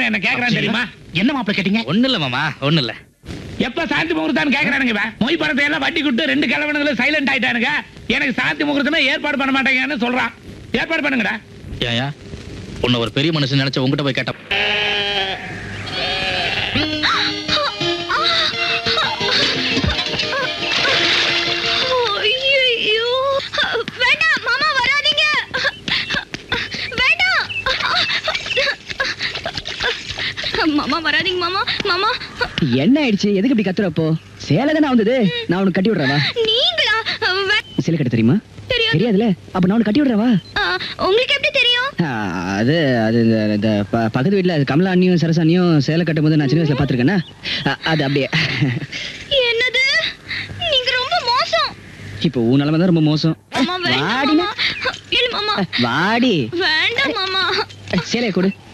பையன் என்ன கேக்குறான் தெரியுமா என்ன மாப்பிள்ள கேட்டீங்க ஒண்ணு இல்ல மாமா ஒண்ணு இல்ல எப்ப சாந்தி முகூர்த்தான்னு கேக்குறானுங்க இவன். மொய் பணத்தை எல்லாம் வட்டி கொடுத்து ரெண்டு கிழவனுங்களும் சைலண்ட் ஆயிட்டானுங்க எனக்கு சாந்தி முகூர்த்தமே ஏற்பாடு பண்ண மாட்டேங்கன்னு சொல்றான் ஏற்பாடு பண்ணுங்கடா ஏயா உன்னை ஒரு பெரிய மனுஷன் நினைச்ச உங்ககிட்ட போய் கேட்டேன் ஐயையோ. வேண்டாம் மாமா வராதீங்க வேண்டாம் மாமா வராதீங்க மாமா மாமா என்ன ஆயிடுச்சு எதுக்கு இப்படி கத்துறப்போ சேலை தானே வந்தது நான் உனக்கு கட்டி விடுறவா நீங்களா வே- சேலை கட்ட தெரியுமா தெரியாது. தெரியாதுல அப்ப நான் உனக்கு கட்டி விடுறவா ஆ, உங்களுக்கு எப்படி தெரியும் ஆ, அது அது இந்த இந்த ப- பக்கத்து வீட்டுல அது கமலா அண்ணியும் சரசா அண்ணியும் சேலை கட்டும் போது நான் சின்ன வயசுல பாத்திருக்கேன்னா அது அப்படியே என்னது நீங்க ரொம்ப மோசம் இப்போ உன் நிலைமை தான் ரொம்ப மோசம் மாமா வேண்டாம் வாடினா மாமா இல்ல மாமா வாடி வேண்டாம் மாமா சேலையை கொடு